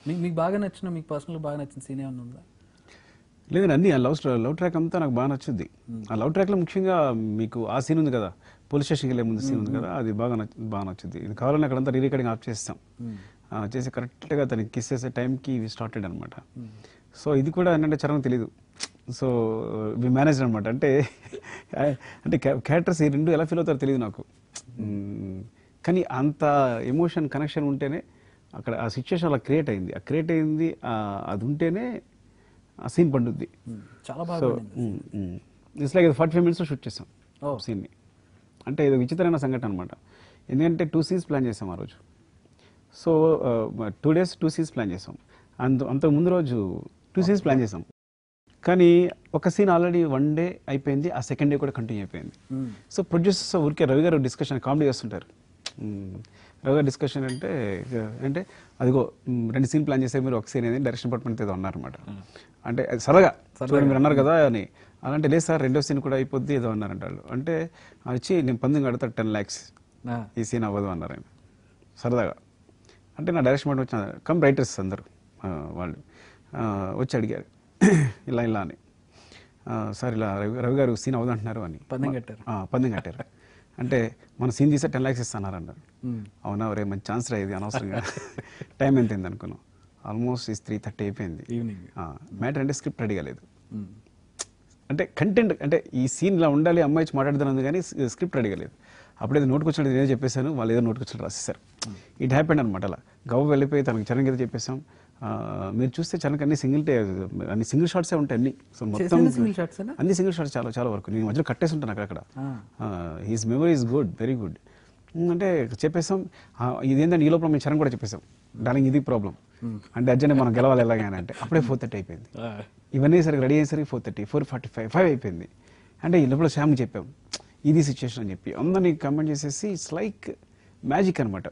మీకు మీకు బాగా నచ్చిన మీకు పర్సనల్ బాగా నచ్చిన సీన్ ఏమైనా ఉందా లేదండి అన్ని ఆ లవ్ లవ్ ట్రాక్ అంతా నాకు బాగా నచ్చుద్ది ఆ లవ్ ట్రాక్లో ముఖ్యంగా మీకు ఆ సీన్ ఉంది కదా పోలీస్ స్టేషన్కి వెళ్ళే ముందు సీన్ ఉంది కదా అది బాగా నచ్చ బాగా నచ్చుద్ది ఇది కావాలని అక్కడంతా రీ రికార్డింగ్ ఆఫ్ చేస్తాం ఆ, చేసి కరెక్ట్గా తనకి కిస్ చేసే టైంకి స్టార్టెడ్ అనమాట సో ఇది కూడా ఏంటంటే చరణ్ తెలియదు సో వి మేనేజ్ అనమాట అంటే అంటే క్యారెక్టర్స్ ఈ రెండు ఎలా ఫీల్ అవుతారో తెలియదు నాకు మ్మ్. కానీ అంత ఎమోషన్ కనెక్షన్ ఉంటేనే అక్కడ ఆ సిచ్యువేషన్ అలా క్రియేట్ అయింది ఆ క్రియేట్ అయింది ఆ, అది ఉంటేనే ఆ సీన్ పండుద్ది చాలా బాగా సో పండింది. ఇట్స్ లైక్ ఫార్టీ ఫైవ్ మినిట్స్లో షూట్ చేసాం Oh. సీన్ని అంటే ఇది విచిత్రమైన సంఘటన అనమాట ఎందుకంటే టూ సీన్స్ ప్లాన్ చేసాం ఆ రోజు so two days two scenes plan చేసాం అంత అంత ముందు రోజు టూ సీన్స్ ప్లాన్ చేసాం కానీ ఒక సీన్ ఆల్రెడీ వన్ డే అయిపోయింది ఆ సెకండ్ డే కూడా కంటిన్యూ అయిపోయింది మ్మ్. సో ప్రొడ్యూసర్స్ ఊరికే రవి గారు డిస్కషన్ కామెడీ చేస్తుంటారు మ్మ్. రవి గారు డిస్కషన్ అంటే అంటే అదిగో మ్, రెండు సీన్ ప్లాన్ చేసే మీరు ఒక సీన్ అనేది డైరెక్షన్ డిపార్ట్మెంట్ ఏదో అన్నారన్నమాట అంటే అది సరదాగా చూడండి మీరు అన్నారు కదా అని అలాంటి లేదు సార్ రెండో సీన్ కూడా అయిపోద్ది ఏదో అన్నారంట వాళ్ళు అంటే అది వచ్చి నేను పందెం కడతా టెన్ ల్యాక్స్ ఆ, ఈ సీన్ అవ్వదు అన్నారు ఆయన సరదాగా అంటే నా డైరెక్షన్ మాట వచ్చిన కమ్ రైటర్స్ అందరు ఆ, వాళ్ళు ఆ, వచ్చి అడిగారు ఇలా ఇలా అని ఆ, సార్ ఇలా రవి రవి గారు సీన్ అవ్వదు అంటున్నారు అని పందెం కట్టారు. ఆ, పందెం కట్టారు అంటే మన సీన్ తీస్తే టెన్ ల్యాక్స్ ఇస్తున్నారు అన్నారు మ్మ్. అవునా రే మంచి ఛాన్స్ రా ఇది అనవసరంగా టైం ఎంత అయింది అనుకున్నాం ఆల్మోస్ట్ ఈ త్రీ థర్టీ అయిపోయింది ఈవినింగ్ మ్యాటర్ అంటే స్క్రిప్ట్ రెడీగా లేదు మ్మ్. అంటే కంటెంట్ అంటే ఈ సీన్ ఇలా ఉండాలి అమ్మాయి వచ్చి మాట్లాడుతున్నది కానీ స్క్రిప్ట్ రెడీగా లేదు అప్పుడేదో నోటుకొచ్చినట్టు నేనే చెప్పేశాను వాళ్ళు ఏదో నోటుకొచ్చినట్టు రాసేసారు ఇట్ హ్యాపెండ్ అనమాట అలా గవ్వ వెళ్ళిపోయి తనకి చరణ్ ఏదో చెప్పేసాం ఆ, మీరు చూస్తే చరణ్కి అన్ని సింగిల్ టే అన్ని సింగిల్ షాట్సే ఉంటాయి అన్ని సో మొత్తం చేసింది single shots ఏనా? అన్ని సింగిల్ షాట్స్ చాలా చాలా వరకు నేను మధ్యలో కట్టేసి ఉంటాను అక్కడక్కడ ఆ. He's memory is good very good అంటే చెప్పేసాం ఆ, ఇదేంటంటే ఈ లోపల మేము చరణ్ కూడా చెప్పేసాం డార్లింగ్ ఇది ప్రాబ్లం అంటే అర్జెంట్ మనం గెలవాలి ఎలాగైనా అంటే అప్పుడే ఫోర్ థర్టీ అయిపోయింది ఆ, ఇవన్నీ సరికి రెడీ అయ్యేసరికి four thirty four forty five five అయిపోయింది అంటే ఈ లోపల శ్యామ్కి చెప్పాం ఇది సిచ్యువేషన్ అని చెప్పి అందరినీ కమెంట్ చేసేసి ఇట్స్ లైక్ మ్యాజిక్ అనమాట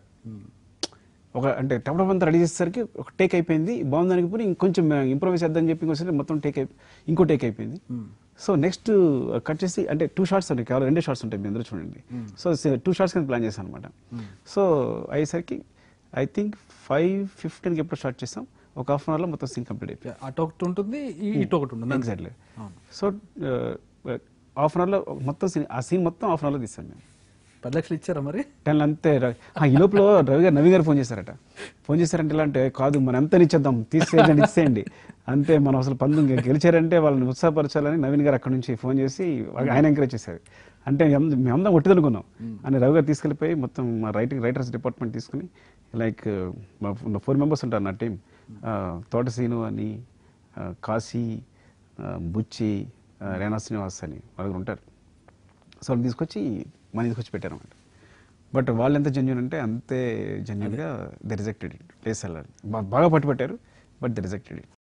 ఒక అంటే టప్ అంతా రెడీ చేసేసరికి ఒక టేక్ అయిపోయింది బాగుంది అనిపోయి ఇంకొంచెం ఇంప్రూవైజ్ చేద్దాం చెప్పి ఇంకోసారి మొత్తం టేక్ అయి ఇంకో టేక్ అయిపోయింది సో నెక్స్ట్ కట్ చేసి అంటే టూ షార్ట్స్ ఉంటాయి కేవలం రెండే షార్ట్స్ ఉంటాయి మీ అందరూ చూడండి సో టూ షార్ట్స్ కింద ప్లాన్ చేశాను అనమాట సో అయ్యేసరికి ఐ థింక్ ఫైవ్ ఫిఫ్టీన్కి ఎప్పుడు స్టార్ట్ చేస్తాం ఒక హాఫ్ అన్ అవర్లో మొత్తం సీన్ కంప్లీట్ అయిపోయింది అటు ఒకటి ఉంటుంది ఈ- ఇటు ఒకటి ఉంటుంది అంతే. ఎగ్జాక్ట్లీ అవును. సో హాఫ్ అన్ అవర్లో మొత్తం సీన్ ఆ సీన్ మొత్తం హాఫ్ అన్ అవర్లో తీస్తాను మేము పది లక్షలు ఇచ్చారా మరి టెన్ అంతే ర- ఆ, ఈ లోపల రవి గారు నవీన్ గారు ఫోన్ చేశారట ఫోన్ చేశారంటే ఎలా అంటే కాదు మనం ఎంత ఇచ్చేద్దాం తీసేయండి ఇచ్చేయండి అంతే మనం అసలు పందెం గె- గెలిచారంటే వాళ్ళని ఉత్సాహపరచాలని నవీన్ గారు అక్కడ నుంచి ఫోన్ చేసి వాళ్ళకి ఆయన ఎంకరేజ్ చేశారు అంటే మేం- మేమందరం ఒట్టిదనుకున్నాం అని రవి గారు తీసుకెళ్ళిపోయి మొత్తం మా రైటింగ్ రైటర్స్ డిపార్ట్మెంట్ తీసుకుని లైక్ మా ఫోర్ మెంబర్స్ ఉంటారు నా టీం తోటసీను అని ఆ, కాశీ ఆ, బుచ్చి ఆ, రేణా శ్రీనివాస్ అని వాళ్ళు ఉంటారు సో వాళ్ళు తీసుకొచ్చి మనీ తీసుకొచ్చి పెట్టారు అనమాట బట్ వాళ్ళు ఎంత జెన్యున్ అంటే అంతే జెన్యున్గా ద రిజెక్టెడ్ ఇట్ ప్లేస్ వెళ్ళాలి బాగా పట్టుబట్టారు బట్ ద రిజెక్టెడ్ ఇట్